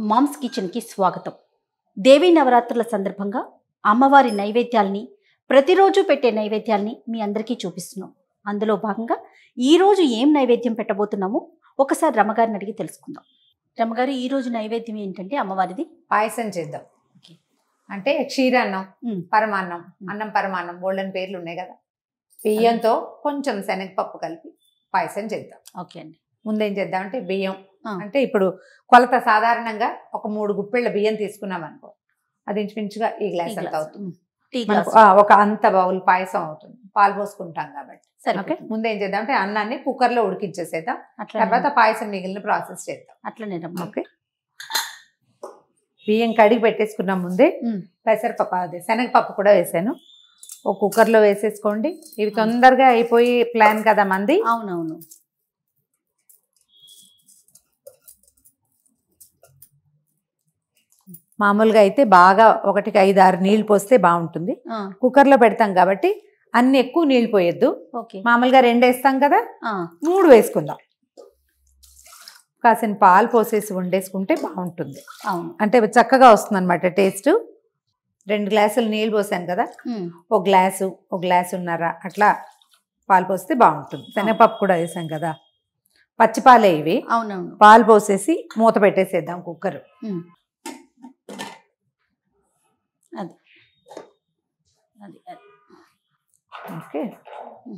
Moms కిచెన్కి స్వాగతం దేవీ నవరాత్రుల సందర్భంగా అమ్మవారి నైవేద్యాల్ని ప్రతిరోజు పెట్టే నైవేద్యాల్ని మీ అందరికీ చూపిస్తున్నాం అందులో భాగంగా ఈరోజు ఏం నైవేద్యం పెట్టబోతున్నామో ఒకసారి రమగారిని అడిగి తెలుసుకుందాం రమగారు ఈ రోజు నైవేద్యం ఏంటంటే అమ్మవారిది పాయసం చేద్దాం ఓకే. అంటే క్షీరాన్నం మ్మ్. పరమాన్నం అన్నం పరమాన్నం గోల్డెన్ పేర్లు ఉన్నాయి కదా బియ్యంతో కొంచెం శనగపప్పు కలిపి పాయసం చేద్దాం ఓకే అండి ముందేం చేద్దాం అంటే బియ్యం ఆ. అంటే ఇప్పుడు కొలత సాధారణంగా ఒక మూడు గుప్పిళ్ళ బియ్యం తీసుకున్నాం అనుకో అది ఇంచుమించుగా ఈ టీ గ్లాస్ అంత గ్లాస్. అవుతుంది ఉమ్. టీ మనకు, గ్లాస్ ఆ, ఒక అంత బౌల్ పాయసం అవుతుంది పాలు పోసుకుంటాం కాబట్టి ఓకే సరిపోతుంది ముందేం చేద్దాం అంటే అన్నాన్ని కుక్కర్లో ఉడికించేసేద్దాం అట్లా తర్వాత పాయసం మిగిలిన ప్రాసెస్ చేద్దాం అట్లనే రమ్మ ఓకే బియ్యం కడిగి పెట్టేసుకున్నాం ముందే ఉమ్. పెసరపప్పు అదే శనగపప్పు కూడా వేసాను ఒక కుక్కర్లో వేసేసుకోండి ఇవి తొందరగా అయిపోయి ప్లాన్ కదా మంది అవునవును మామూలుగా అయితే బాగా ఒకటికి ఐదు ఆరు నీళ్ళు పోస్తే బాగుంటుంది ఆ, కుక్కర్లో పెడతాం కాబట్టి అన్ని ఎక్కువ నీళ్ళు పోయొద్దు ఓకే మామూలుగా రెండు వేస్తాం కదా ఆ, మూడు వేసుకుందాం కాసిన పాలు పోసేసి వండేసుకుంటే బాగుంటుంది అవును అంటే చక్కగా వస్తుంది అనమాట టేస్ట్ రెండు గ్లాసులు నీళ్ళు పోసాను కదా ఉమ్. ఒక గ్లాసు ఒక గ్లాసున్నర అట్లా పాలు పోస్తే బాగుంటుంది శనగపప్పు కూడా వేసాం కదా పచ్చిపాలే ఇవి అవునవును పాలు పోసేసి మూత పెట్టేసేద్దాం కుక్కర్ ఉమ్. అది అది అది ఓకే ఉమ్.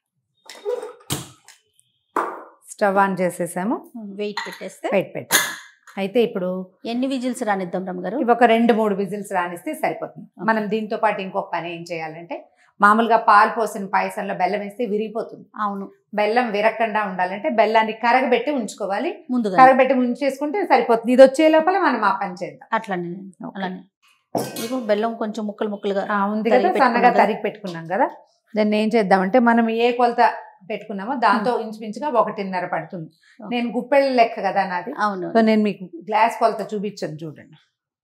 స్టవ్ ఆన్ చేసేసాము వెయిట్ పెట్టేస్తే వెయిట్ పెట్టి అయితే ఇప్పుడు ఎన్ని విజిల్స్ రానిద్దాం రమ్మగారు ఇవి ఒక రెండు మూడు విజిల్స్ రానిస్తే సరిపోతుంది మనం దీంతో పాటు ఇంకొక పని ఏం చేయాలంటే మామూలుగా పాలు పోసిన పాయసంలో బెల్లం వేస్తే విరిగిపోతుంది అవును బెల్లం విరగకుండా ఉండాలంటే బెల్లాన్ని కరగబెట్టి ఉంచుకోవాలి ముందుగా కరగబెట్టి ఉంచేసుకుంటే సరిపోతుంది ఇది వచ్చే లోపల మనం ఆ పని చేద్దాం అట్లానే ఓకే. అలానే ఇదిగో బెల్లం కొంచెం ముక్కలు ముక్కలుగా ఆ, ఉంది తరిగి కదా పెట్టుకున్నాం సన్నగా కదా. తరిగి పెట్టుకున్నాం కదా దాన్ని ఏం చేద్దామంటే మనం ఏ కొలత పెట్టుకున్నామో దాంతో ఇంచుమించుగా ఒకటిన్నర పడుతుంది ఓకే. నేను గుప్పెళ్ళ లెక్క కదా నాది అవును సో నేను మీకు గ్లాస్ కొలత చూపించాను చూడండి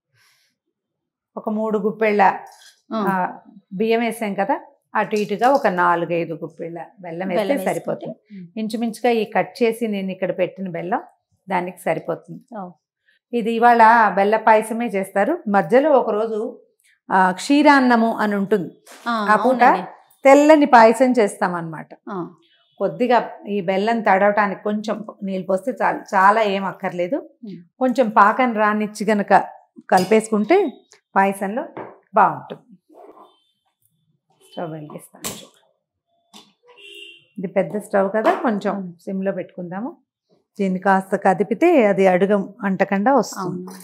ఒక మూడు గుప్పెళ్ళ ఆ, ఆ, బియ్యం వేసాం కదా అటు ఇటుగా ఒక నాలుగైదు గుప్పెళ్ళ బెల్లం వేస్తే బెల్లం వేసుకుంటే, సరిపోతుంది ఉమ్. ఇంచుమించుగా ఈ కట్ చేసి నేను ఇక్కడ పెట్టిన బెల్లం దానికి సరిపోతుంది ఓ. ఇది ఇవాళ బెల్ల పాయసమే చేస్తారు మధ్యలో ఒకరోజు ఆ, క్షీరాన్నము అని ఉంటుంది ఆ, ఆ పూట అవునండి. తెల్లని పాయసం చేస్తామన్నమాట ఆ, కొద్దిగా ఈ బెల్లం తడవటానికి కొంచెం నీళ్ళు పోస్తే చాలు చాలా ఏం అక్కర్లేదు ఉమ్. కొంచెం పాకం రానిచ్చి గనక కలిపేసుకుంటే పాయసంలో బాగుంటుంది స్టవ్ వెలిగిస్తాను చూడు. ఇది పెద్ద స్టవ్ కదా కొంచెం సిమ్లో పెట్టుకుందాము దీన్ని కాస్త కదిపితే అది అడుగం అంటకుండా వస్తుంది అవును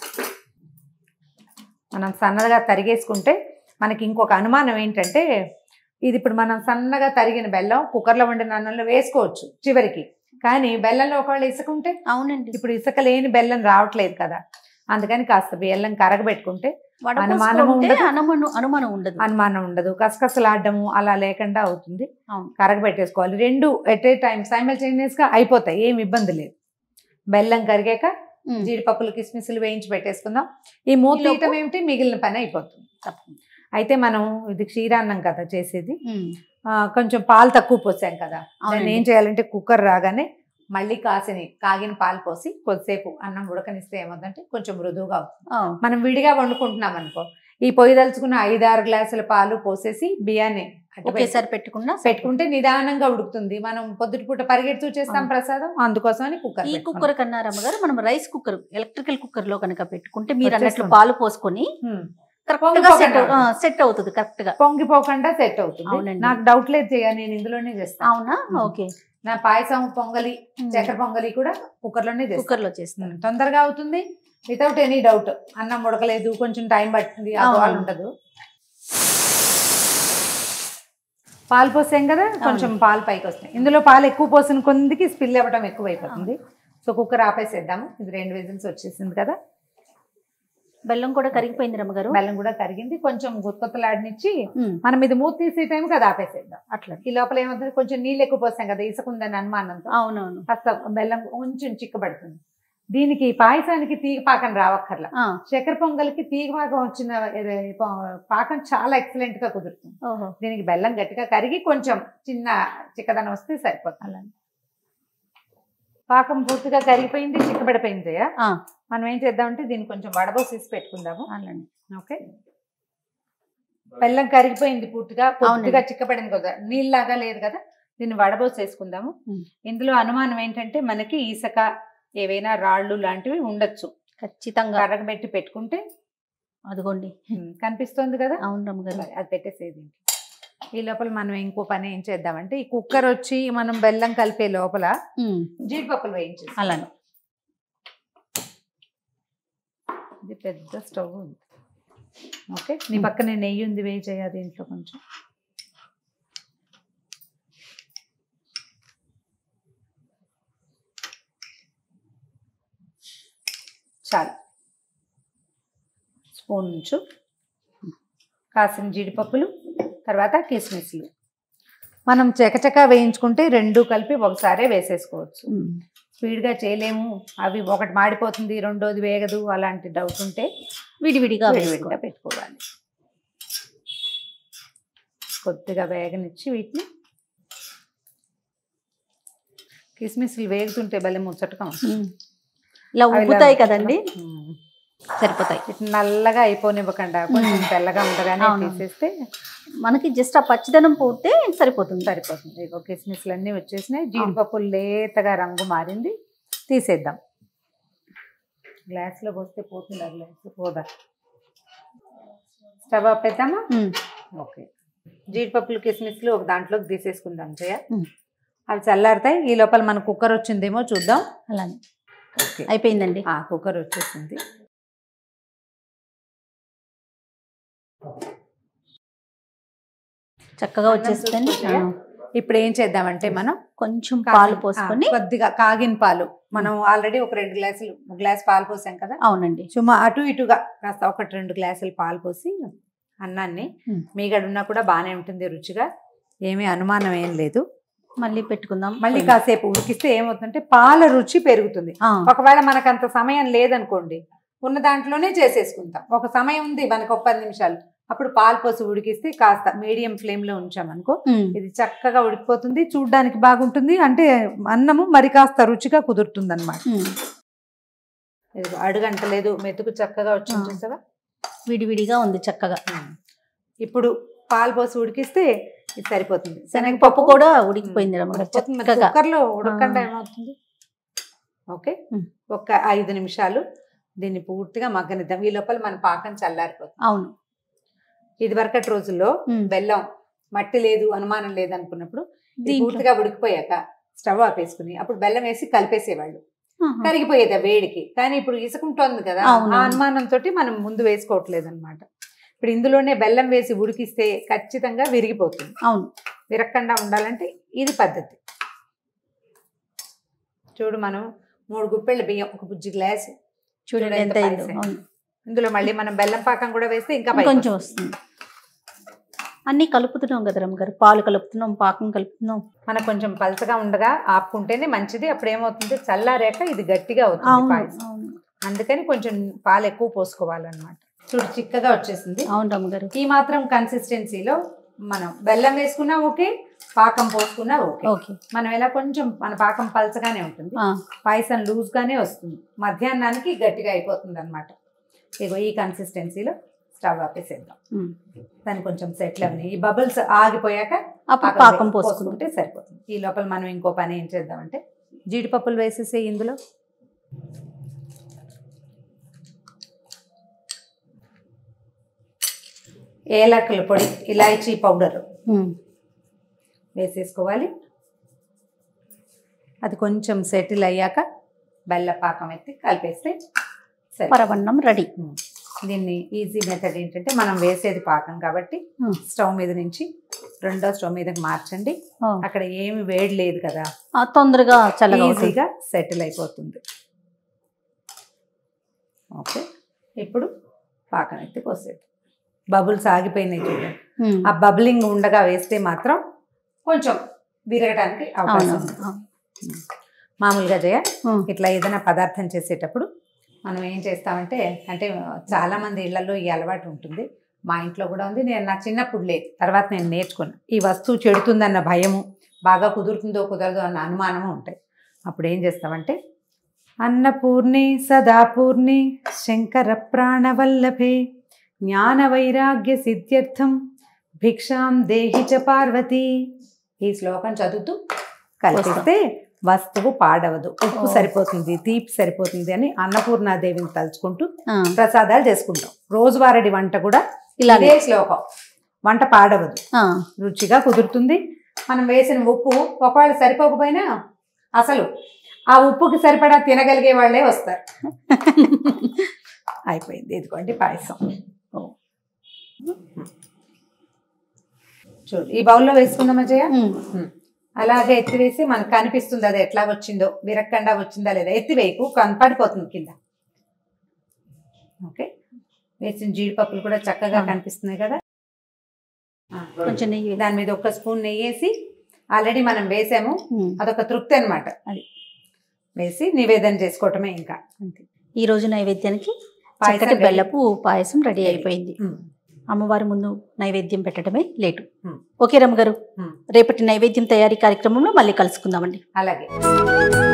మనం సన్నగా తరిగేసుకుంటే మనకి ఇంకొక అనుమానం ఏంటంటే ఇది ఇప్పుడు మనం సన్నగా తరిగిన బెల్లం కుక్కర్లో వండిన అన్నంలో వేసుకోవచ్చు చివరికి కానీ బెల్లంలో ఒకవేళ ఇసుక ఉంటే అవునండి ఇప్పుడు ఇసుక లేని బెల్లం రావట్లేదు కదా అందుకని కాస్త బెల్లం కరగబెట్టుకుంటే వడపోసుకుంటే అనుమానం ఉండదు. అనుమానం అనుమానం ఉండదు అనుమానం ఉండదు కసకసలాడము అలా లేకుండా అవుతుంది అవును. కరగబెట్టేసుకోవాలి రెండు ఎట్ ఏ టైం సైమల్టేనియస్ గా అయిపోతాయి ఏం ఇబ్బంది లేదు బెల్లం కరిగాక ఉమ్, జీడిపప్పులు కిస్మిస్లు వేయించి పెట్టేసుకుందాం ఈ మూత ఈలోపు- తీయటం ఏమిటి మిగిలిన పని అయిపోతుంది తప్పకుండా. అయితే మనం ఇది క్షీరాన్నం కదా చేసేది ఉమ్, ఆ, కొంచెం పాలు తక్కువ పోసాం కదా దాన్ని అవునండి. ఏం చేయాలంటే కుక్కర్ రాగానే మళ్ళీ కాసిన కాగిన పాలు పోసి కొద్దిసేపు అన్నం ఉడకనిస్తే ఏమవుతుందంటే కొంచెం మృదువుగా అవుతుంది ఆ, మనం విడిగా వండుకుంటున్నాం అనుకో ఈ పొయ్యి దలుచుకున్న ఐదారు గ్లాసుల పాలు పోసేసి బియ్యాన్ని అటు పెట్టి- ఒకేసారి పెట్టుకున్నా పెట్టుకుంటే నిదానంగా ఉడుకుతుంది మనం పొద్దుటిపూట పరిగెడుతూ చేస్తాం అవును. ప్రసాదం అందుకోసమని కుక్కర్ ఈ కుక్కర్ కన్నా రమ్మగారు మనం రైస్ కుక్కర్ ఎలక్ట్రికల్ కుక్కర్ లో కనుక పెట్టుకుంటే మీరు అన్నట్లు వచ్చేస్తుంది. పాలు పోసుకొని కరెక్ట్ గా సెట్ పొంగిపోకుండా సెట్ అవుతుంది కరెక్ట్ గా పొంగిపోకుండా సెట్ అవుతుంది అవునండి. నాకు డౌట్ లేదు చేయ నేను ఇందులోనే చేస్తాను అవునా ఉమ్. ఓకే నా పాయసం పొంగలి చక్కెర పొంగలి కూడా కుక్కర్ లోనే చేస్తాను కుక్కర్ లో చేస్తాను ఉమ్, తొందరగా అవుతుంది వితౌట్ ఎనీ డౌట్ అన్నం ఉడకలేదు కొంచెం టైం పట్టింది ఆ అవును. గోల ఉండదు పాలు పోసాం కదా కొంచెం పాలు పైకి వస్తాయి ఇందులో పాలు ఎక్కువ పోసిన కొందికి స్పిల్ అవ్వడం ఎక్కువ అయిపోతుంది సో కుక్కర్ ఆపేసేద్దాము ఇది రెండు విజిల్స్ వచ్చేసింది కదా బెల్లం కూడా కరిగిపోయింది రమ్మగారు బెల్లం కూడా కరిగింది కొంచెం గుత్తలాడినిచ్చి ఉమ్, మనం ఇది మూత తీసే టైంకి అది ఆపేసేద్దాం అట్లా ఈ లోపల ఏమవుతుంది కొంచెం నీళ్ళు ఎక్కువ పోసాం కదా ఇసుకుందని అనుమానంతో అవునవును కాస్త బెల్లం కొంచెం చిక్కబడుతుంది దీనికి పాయసానికి తీగ పాకం రావక్కర్లా ఆ, చక్కెర పొంగల్కి తీగ పాకం వచ్చిన ఏదో పా- పాకం చాలా ఎక్సలెంట్ గా కుదురుతుంది ఓహో దీనికి బెల్లం గట్టిగా కరిగి కొంచెం చిన్న చిక్కదనం వస్తే సరిపోతుంది పాకం పూర్తిగా కరిగిపోయింది చిక్కబడిపోయింది జయ. ఆ. మనం ఏం చేద్దామంటే దీన్ని కొంచెం వడబోసేసి పెట్టుకుందాము అలానే ఓకే బెల్లం కరిగిపోయింది పూర్తిగా పూర్తిగా అవునండి. చిక్కబడింది కదా నీళ్ళలాగా లేదు కదా దీన్ని వడబోసేసుకుందాము ఉమ్. ఇందులో అనుమానం ఏంటంటే మనకి ఈసక ఏవైనా రాళ్ళు లాంటివి ఉండొచ్చు ఖచ్చితంగా కరగబెట్టి పెట్టుకుంటే అదిగోండి ఉమ్, కనిపిస్తుంది కదా అవును రమ్మగారు మరి అది పెట్టేసేది ఈ లోపల మనం ఇంకో పని ఏం చేద్దామంటే ఈ కుక్కర్ వచ్చి మనం బెల్లం కలిపే లోపల ఉమ్, జీడిపప్పులు వేయించేసి అలానే ఇది పెద్ద స్టవ్ ఉంది ఓకే నీ పక్కన నెయ్యి ఉంది వేయి చేయాలి దీంట్లో కొంచెం చాలు స్పూన్ నుంచు కాసిన జీడిపప్పులు తర్వాత కిస్మిస్లు మనం చకచకా వేయించుకుంటే రెండు కలిపి ఒకసారే వేసేసుకోవచ్చు ఉమ్, స్పీడ్గా చేయలేము అవి ఒకటి మాడిపోతుంది రెండోది వేగదు అలాంటి డౌట్ ఉంటే విడివిడిగా విడివిడిగా వేసుకోవాలి పెట్టుకోవాలి కొద్దిగా వేగనిచ్చి వీటిని కిస్మిస్లు వేగుతుంటే భలే ముచ్చటగా ఉంటుంది. ఉమ్. ఇలా అవి ఇలా ఉబ్బుతాయి కదండి ఉమ్. సరిపోతాయి ఇట్లా నల్లగా అయిపోనివ్వకుండా కొంచెం ఉమ్. తెల్లగా ఉండగానే అవును. తీసేస్తే మనకి జస్ట్ ఆ పచ్చిదనం పోతే సరిపోతుంది సరిపోతుంది ఇగో కిస్మిస్లు అన్నీ వచ్చేసినాయి జీడిపప్పులు లేతగా రంగు మారింది తీసేద్దాం గ్లాస్లో పోస్తే పోతుంది ఆ గ్లాస్ పోదా స్టవ్ ఆపేద్దామా ఉమ్, ఓకే జీడిపప్పులు కిస్మిస్లు ఒక దాంట్లోకి తీసేసుకుందాం జయ ఉమ్. అవి చల్లారుతాయి ఈ లోపల మన కుక్కర్ వచ్చిందేమో చూద్దాం అలానే ఓకే అయిపోయిందండి ఆ కుక్కర్ వచ్చేసింది చక్కగా అన్నం వచ్చేస్తుంది చూసుకుంటే ఇప్పుడు ఏం చేద్దామంటే మనం కొంచెం కాగిన- పాలు పోసుకొని ఆ, కొద్దిగా కాగిన పాలు మనం ఆల్రెడీ ఒక రెండు గ్లాసులు ఒక గ్లాస్ పాలు పోసాం కదా అవునండి సుమా అటు ఇటుగా కాస్త ఒకటి రెండు గ్లాసులు పాలు పోసి అన్నాన్ని ఉమ్. మీగడున్నా కూడా బాగానే ఉంటుంది రుచిగా ఏమీ అనుమానం ఏం లేదు మళ్ళీ పెట్టుకుందాం మళ్ళీ కాసేపు ఉడికిస్తే ఏమవుతుందంటే పాల రుచి పెరుగుతుంది ఆ, ఒకవేళ మనకు అంత సమయం లేదనుకోండి ఉన్న దాంట్లోనే చేసేసుకుంటాం ఒక సమయం ఉంది మనకు ఒక పది నిమిషాలు అప్పుడు పాలు పోసి ఉడికిస్తే కాస్త మీడియం ఫ్లేమ్లో ఉంచామనుకో ఉమ్, ఇది చక్కగా ఉడికిపోతుంది చూడ్డానికి బాగుంటుంది అంటే అన్నము మరి కాస్త రుచిగా కుదురుతుంది అనమాట ఉమ్. అడుగంటలేదు మెతుకు చక్కగా వచ్చింది ఆ. చూసావా విడివిడిగా ఉంది చక్కగా ఇప్పుడు పాలు పోసి ఉడికిస్తే ఇది సరిపోతుంది శనగపప్పు కూడా ఉడికిపోయింది రమ్మగారు ఉడికిపోతుంది. మరి చక్కగా కుక్కర్లో ఉడకకుండా ఆ. ఏమవుతుంది ఓకే ఉమ్. ఒక ఐదు నిమిషాలు దీన్ని పూర్తిగా మగ్గనిద్దాం ఈ లోపల మన పాకం చల్లారిపోతుంది అవును ఇది వరకటి రోజుల్లో ఉమ్. బెల్లం మట్టి లేదు అనుమానం లేదు అనుకున్నప్పుడు ఇది దీంట్లో పూర్తిగా ఉడికిపోయాక స్టవ్ ఆపేసుకుని అప్పుడు బెల్లం వేసి కలిపేసేవాళ్ళు ఆహా. కరిగిపోయేది ఆ వేడికి కానీ ఇప్పుడు ఇసుకుంటోంది కదా అవును. ఆ అనుమానంతో మనం ముందు వేసుకోవట్లేదు అనమాట ఇప్పుడు ఇందులోనే బెల్లం వేసి ఉడికిస్తే ఖచ్చితంగా విరిగిపోతుంది అవును విరక్కుండా ఉండాలంటే ఇది పద్ధతి చూడు మనం మూడు గుప్పెళ్ళ బియ్యం ఒక బుజ్జి గ్లాస్ చూడండి ఎంత ఎంత అయిందో పాయసం. అవును ఇందులో మళ్ళీ మనం బెల్లం పాకం కూడా వేస్తే ఇంకా పైకి కొంచెం వస్తుంది అన్నీ కలుపుతున్నాం కదా రమ్మగారు పాలు కలుపుతున్నాం పాకం కలుపుతున్నాం మనకు కొంచెం పలచగా ఉండగా ఆపుకుంటేనే మంచిది అప్పుడు ఏమవుతుంది చల్లారాక ఇది గట్టిగా అవుతుంది అవును పాయసం అవును అందుకని కొంచెం పాలు ఎక్కువ పోసుకోవాలన్నమాట చూడు చిక్కగా వచ్చేసింది అవును రమ్మగారు ఈ మాత్రం కన్సిస్టెన్సీలో మనం బెల్లం వేసుకున్నా ఓకే పాకం పోసుకున్నా ఓకే ఓకే మనం ఎలా కొంచెం మన పాకం పలచగానే ఉంటుంది ఆ, పాయసం లూజ్ గానే వస్తుంది మధ్యాహ్నానికి గట్టిగా అయిపోతుంది అనమాట ఇగో ఈ కన్సిస్టెన్సీలో స్టవ్ ఆపేసేద్దాం ఉమ్. దాన్ని కొంచెం సెటిల్ అవని ఈ బబుల్స్ ఆగిపోయాక అప్పుడు పాకం పాకం వే- పోసుకుంటే పోసుకుంటే సరిపోతుంది ఈ లోపల మనం ఇంకో పని ఏం చేద్దామంటే జీడిపప్పులు వేసేసే ఇందులో ఏలకుల పొడి ఇలాచీ పౌడర్ వేసేసుకోవాలి అది కొంచెం సెటిల్ అయ్యాక బెల్ల పాకం ఎత్తి కలిపేస్తే సరే పరవన్నం రెడీ దీన్ని ఈజీ మెథడ్ ఏంటంటే మనం వేసేది పాకం కాబట్టి స్టవ్ మీద నుంచి రెండో స్టవ్ మీదకి మార్చండి అక్కడ ఏమి వేడి లేదు కదా తొందరగా చల్లగా అవుతుంది. ఈజీగా సెటిల్ అయిపోతుంది ఓకే ఇప్పుడు పాకం ఎత్తి పోసేది బబుల్స్ ఆగిపోయినాయి చూడండి ఉమ్. ఆ బబ్లింగ్ ఉండగా వేస్తే మాత్రం కొంచెం విరగడానికి అవకాశం అవును ఉంది అవును. మామూలుగా జయ ఉమ్. ఇట్లా ఏదైనా పదార్థం చేసేటప్పుడు మనం ఏం చేస్తామంటే అంటే చాలా మంది ఇళ్లలో ఈ అలవాటు ఉంటుంది మా ఇంట్లో కూడా ఉంది నేను నా చిన్నప్పుడు లేదు తర్వాత నేను నేర్చుకున్నాను ఈ వస్తువు చెడుతుందన్న భయము బాగా కుదురుతుందో కుదరదో అన్న అనుమానము ఉంటాయి అప్పుడు ఏం చేస్తామంటే అన్నపూర్ణే సదాపూర్ణే శంకర ప్రాణవల్లభే జ్ఞాన వైరాగ్య సిద్ధ్యర్థం భిక్షాం దేహి చ పార్వతి ఈ శ్లోకం చదువుతూ కలిపిస్తే వస్తువు పాడవదు ఉప్పు ఓ. సరిపోతుంది తీపి సరిపోతుంది అని అన్నపూర్ణాదేవిని తలుచుకుంటూ ఆ, ప్రసాదాలు చేసుకుంటాం రోజువారడి వంట కూడా ఇలానే ఇదే శ్లోకం వంట పాడవదు ఆ, రుచిగా కుదురుతుంది మనం వేసిన ఉప్పు ఒకవేళ సరిపోకపోయినా అసలు ఆ ఉప్పుకి సరిపడా తినగలిగే వాళ్ళే వస్తారు అయిపోయింది ఇదిగోండి పాయసం ఓ. చూడు ఈ బౌల్లో వేసుకుందాం అజయ ఉమ్, అలాగే ఎత్తివేసి మనకు కనిపిస్తుంది అది ఎట్లా వచ్చిందో విరక్కండా వచ్చిందా లేదా ఎత్తివేయకు కనపడిపోతుంది కింద ఓకే వేసిన జీడిపప్పులు కూడా చక్కగా ఆ. కనిపిస్తున్నాయి కదా ఆ. కొంచెం నెయ్యి వేసి. దాని మీద ఒక స్పూన్ నెయ్యి వేసి ఆల్రెడీ మనం వేసాము ఉమ్, అదొక తృప్తి అనమాట అది. వేసి నివేదన చేసుకోవటమే ఇంకా అంతే ఈ రోజు నైవేద్యానికి పాయసం చక్కటి ready. బెల్లపు పాయసం రెడీ Ready. అయిపోయింది ఉమ్, అమ్మవారి ముందు నైవేద్యం పెట్టడమే లేటు ఉమ్. ఓకే రమ్మగారు ఉమ్. రేపటి నైవేద్యం తయారీ కార్యక్రమంలో మళ్ళీ కలుసుకుందామండి అలాగే